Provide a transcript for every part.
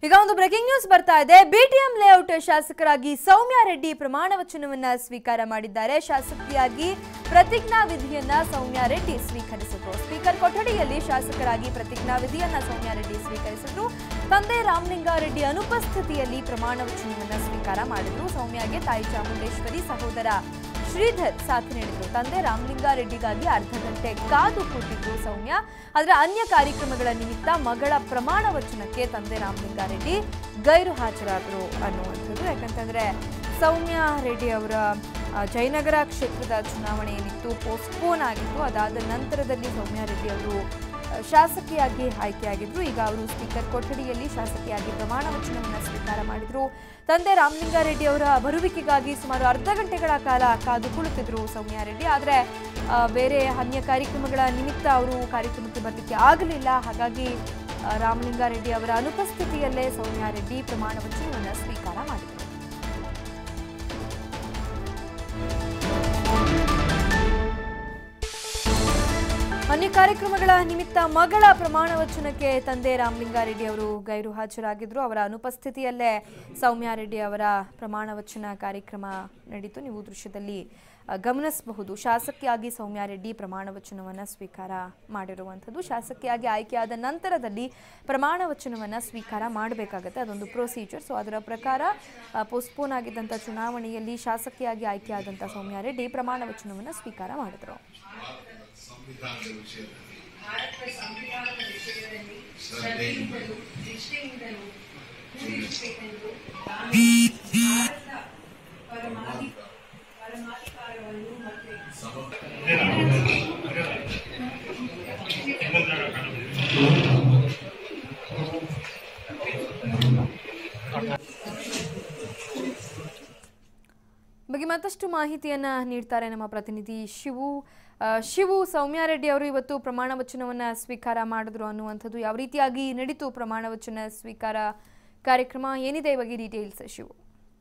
ಈಗ ಒಂದು breaking news ಬರ್ತಾ ಇದೆ ಬಿಟಿಎಂ ಲೇಔಟ್ ಶಾಸಕರಾಗಿ ಸೌಮ್ಯ ರೆಡ್ಡಿ ಪ್ರಮಾಣ ವಚನವನ್ನ ಸ್ವೀಕಾರ ಮಾಡಿದ್ದಾರೆ ಶಾಸಕಿಯಾಗಿ ಪ್ರತಿಜ್ಞಾ ವಿಧಿಯನ್ನ ಸೌಮ್ಯ ರೆಡ್ಡಿ ಸ್ವೀಕರಿಸಿದ್ರು ಸ್ಪೀಕರ್ ಕೊಠಡಿಯಲ್ಲಿ ಶಾಸಕರಾಗಿ ಪ್ರತಿಜ್ಞಾ ವಿಧಿಯನ್ನ ಸೌಮ್ಯ ರೆಡ್ಡಿ ಸ್ವೀಕರಿಸಿದ್ರು ತಂದೆ ರಾಮಲಿಂಗಾರೆಡ್ಡಿ ಅನುಪಸ್ಥಿತಿಯಲ್ಲಿ ಪ್ರಮಾಣ ವಚನವನ್ನ ಸ್ವೀಕಾರ ಮಾಡಿದ್ರು ಸೌಮ್ಯಗೆ ತಾಯಿ ಚಾಮುಂಡೇಶ್ವರಿ ಸಹೋದರ ಶ್ರೀಧರ್ ಸಾಥ್ ನೀಡಿದ್ರು ತಂದೆ ರಾಮಲಿಂಗಾರೆಡ್ಡಿಗಾಗಿ ಅರ್ಧ ಗಂಟೆ ಕಾದು ಕೂತಿದ್ರು ಸೌಮ್ಯ ಆದರೆ ಅನ್ಯ ಕಾರ್ಯಕ್ರಮಗಳ ನಿಮಿತ್ತ ಮಗಳ ಪ್ರಮಾಣ ವಚನಕ್ಕೆ ತಂದೆ ರಾಮಲಿಂಗಾರೆಡ್ಡಿ ಗೈರು ಹಾಜರಾದರು ಅನ್ನುವಂಥದ್ದು ಯಾಕಂತಂದ್ರೆ ಸೌಮ್ಯ ರೆಡ್ಡಿ ಅವರ ಆ, ಜಯನಗರ ಕ್ಷೇತ್ರದ ಚುನಾವಣೆ ಏನಿತ್ತು ಪೋಸ್ಟ್ಪೋನ್ ಆಗಿತ್ತು ಅದಾದ ನಂತರದಲ್ಲಿ ಸೌಮ್ಯ ರೆಡ್ಡಿ ಅವರು ಆ, ಶಾಸಕಿಯಾಗಿ ಆಯ್ಕೆಯಾಗಿದ್ರು ಈಗ ಅವರು ಸ್ಪೀಕರ್ ಕೊಠಡಿಯಲ್ಲಿ ಶಾಸಕಿಯಾಗಿ ಪ್ರಮಾಣ ವಚನವನ್ನು ಸ್ವೀಕಾರ ಮಾಡಿದ್ರು ತಂದೆ ರಾಮಲಿಂಗಾರೆಡ್ಡಿ ಅವರ ಬರುವಿಕೆಗಾಗಿ ಸುಮಾರು ಅರ್ಧ ಗಂಟೆಗಳ ಕಾಲ ಕಾದು ಕುಳಿತಿದ್ರು ಸೌಮ್ಯ ರೆಡ್ಡಿ ಆದರೆ ಆ, ಬೇರೆ ಅನ್ಯ ಕಾರ್ಯಕ್ರಮಗಳ ನಿಮಿತ್ತ ಅವರು ಕಾರ್ಯಕ್ರಮಕ್ಕೆ ಬರಲಿಕ್ಕೆ ಆಗಲಿಲ್ಲ ಹಾಗಾಗಿ ಆ, ರಾಮಲಿಂಗಾರೆಡ್ಡಿ ಅವರ ಅನುಪಸ್ಥಿತಿಯಲ್ಲೇ ಸೌಮ್ಯ ರೆಡ್ಡಿ ಪ್ರಮಾಣ ವಚನವನ್ನು ಸ್ವೀಕಾರ ಮಾಡಿದರು ಅನ್ಯ ಕಾರ್ಯಕ್ರಮಗಳ ನಿಮಿತ್ತ ಮಗಳ ಪ್ರಮಾಣ ವಚನಕ್ಕೆ ತಂದೆ ರಾಮಲಿಂಗಾರೆಡ್ಡಿ ಅವರು ಗೈರು ಹಾಜರಾಗಿದ್ರು ಅವರ ಅನುಪಸ್ಥಿತಿಯಲ್ಲೇ ಸೌಮ್ಯ ರೆಡ್ಡಿ ಅವರ ಪ್ರಮಾಣ ವಚನ ಕಾರ್ಯಕ್ರಮ ನಡೀತು ನೀವು ದೃಶ್ಯದಲ್ಲಿ ಆ, ಗಮನಿಸಬಹುದು ಶಾಸಕಿಯಾಗಿ ಸೌಮ್ಯ ರೆಡ್ಡಿ ಪ್ರಮಾಣ ವಚನವನ್ನು ಸ್ವೀಕಾರ ಮಾಡಿರುವಂಥದ್ದು ಶಾಸಕಿಯಾಗಿ ಆಯ್ಕೆಯಾದ ನಂತರದಲ್ಲಿ ಪ್ರಮಾಣ ವಚನವನ್ನು ಸ್ವೀಕಾರ ಮಾಡಬೇಕಾಗತ್ತೆ ಅದೊಂದು ಪ್ರೊಸೀಜರ್ ಸೊ ಅದರ ಪ್ರಕಾರ ಪೋಸ್ಟ್ಪೋನ್ ಆಗಿದ್ದಂಥ ಚುನಾವಣೆಯಲ್ಲಿ ಶಾಸಕಿಯಾಗಿ ಆಯ್ಕೆಯಾದಂಥ ಸೌಮ್ಯ ರೆಡ್ಡಿ ಪ್ರಮಾಣ ವಚನವನ್ನು ಸ್ವೀಕಾರ ಮಾಡಿದರು ಸಂವಿಧಾನದ ವಿಷಯದಲ್ಲಿ ಶ್ರದ್ಧೆಯಿಂದಲೂ ನಿಷ್ಠೆಯಿಂದಲೂ ಕೂಡಿರಬೇಕೆಂದು ನಾನು ಭಾರತ ಪರಮಾಧಿ ಪರಮಾಧಿಕಾರವನ್ನು ಮತ್ತೆ ಬಗ್ಗೆ ಮತ್ತಷ್ಟು ಮಾಹಿತಿಯನ್ನ ನೀಡ್ತಾರೆ ನಮ್ಮ ಪ್ರತಿನಿಧಿ ಶಿವು ಆ, ಶಿವು ಸೌಮ್ಯ ರೆಡ್ಡಿ ಅವರು ಇವತ್ತು ಪ್ರಮಾಣ ವಚನವನ್ನ ಸ್ವೀಕಾರ ಮಾಡಿದ್ರು ಅನ್ನುವಂಥದ್ದು ಯಾವ ರೀತಿಯಾಗಿ ನಡೀತು ಪ್ರಮಾಣ ವಚನ ಸ್ವೀಕಾರ ಕಾರ್ಯಕ್ರಮ ಏನಿದೆ ಈ ಬಗ್ಗೆ ಡೀಟೇಲ್ಸ್ ಶಿವು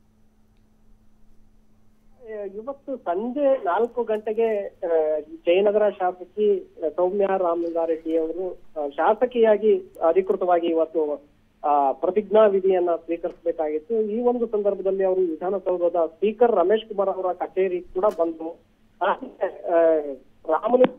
ಇವತ್ತು ಸಂಜೆ ನಾಲ್ಕು ಗಂಟೆಗೆ ಆ, ಜಯನಗರ ಶಾಸಕಿ ಸೌಮ್ಯ ರಾಮಲಿಂಗಾರೆಡ್ಡಿ ಅವರು ಆ, ಶಾಸಕಿಯಾಗಿ ಅಧಿಕೃತವಾಗಿ ಇವತ್ತು ಆ, ಪ್ರತಿಜ್ಞಾ ವಿಧಿಯನ್ನ ಸ್ವೀಕರಿಸಬೇಕಾಗಿತ್ತು ಈ ಒಂದು ಸಂದರ್ಭದಲ್ಲಿ ಅವರು ವಿಧಾನಸೌಧದ ಸ್ಪೀಕರ್ ರಮೇಶ್ ಕುಮಾರ್ ಅವರ ಕಚೇರಿ ಕೂಡ ಬಂದು ಹಾಗೆ, ಆ, ರಾಮಲಿಂಗ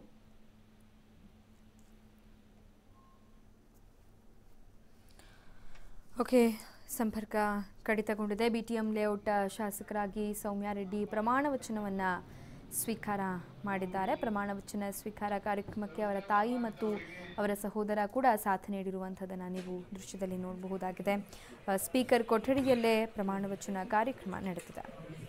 ಓಕೆ ಸಂಪರ್ಕ ಕಡಿತಗೊಂಡಿದೆ ಬಿ ಟಿ ಎಂ ಲೇಔಟ್ ಶಾಸಕರಾಗಿ ಸೌಮ್ಯ ರೆಡ್ಡಿ ಪ್ರಮಾಣ ವಚನವನ್ನು ಸ್ವೀಕಾರ ಮಾಡಿದ್ದಾರೆ ಪ್ರಮಾಣ ವಚನ ಸ್ವೀಕಾರ ಕಾರ್ಯಕ್ರಮಕ್ಕೆ ಅವರ ತಾಯಿ ಮತ್ತು ಅವರ ಸಹೋದರ ಕೂಡ ಸಾಥ್ ನೀಡಿರುವಂಥದ್ದನ್ನು ನೀವು ದೃಶ್ಯದಲ್ಲಿ ನೋಡಬಹುದಾಗಿದೆ ಆ, ಸ್ಪೀಕರ್ ಕೊಠಡಿಯಲ್ಲೇ ಪ್ರಮಾಣ ವಚನ ಕಾರ್ಯಕ್ರಮ ನಡೆದಿದೆ